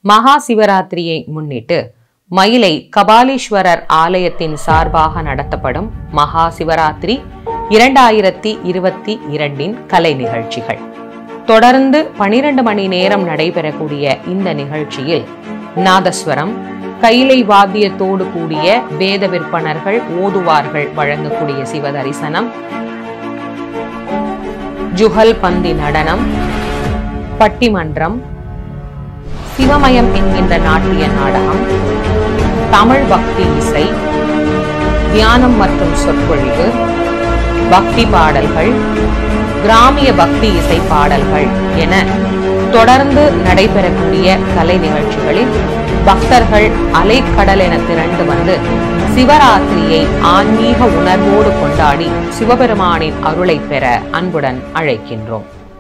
மகா சிவராத்திரியை முன்னிட்டு மயிலை கபாலீஸ்வரர் ஆலயத்தின் சார்பாக நடத்தப்படும் மகா சிவராத்திரி இரண்டாயிரத்தி இருபத்தி இரண்டின் கலை நிகழ்ச்சிகள் தொடர்ந்து பனிரெண்டு மணி நேரம் நடைபெறக்கூடிய இந்த நிகழ்ச்சியில் நாதஸ்வரம் கைலை வாத்தியத்தோடு கூடிய வேத விற்பனர்கள் ஓதுவார்கள் வழங்கக்கூடிய சிவ தரிசனம் ஜுகல் பந்தி நடனம் பட்டிமன்றம் சிவமயம் என்கின்ற நாட்டிய நாடகம் தமிழ் பக்தி இசை தியானம் மற்றும் சொற்பொழிவு பக்தி பாடல்கள் கிராமிய பக்தி இசை பாடல்கள் என தொடர்ந்து நடைபெறக்கூடிய கலை நிகழ்ச்சிகளில் பக்தர்கள் அலைக்கடல் என திரண்டு வந்து சிவராத்திரியை ஆன்மீக உணர்வோடு கொண்டாடி சிவபெருமானின் அருளை பெற அன்புடன் அழைக்கின்றோம்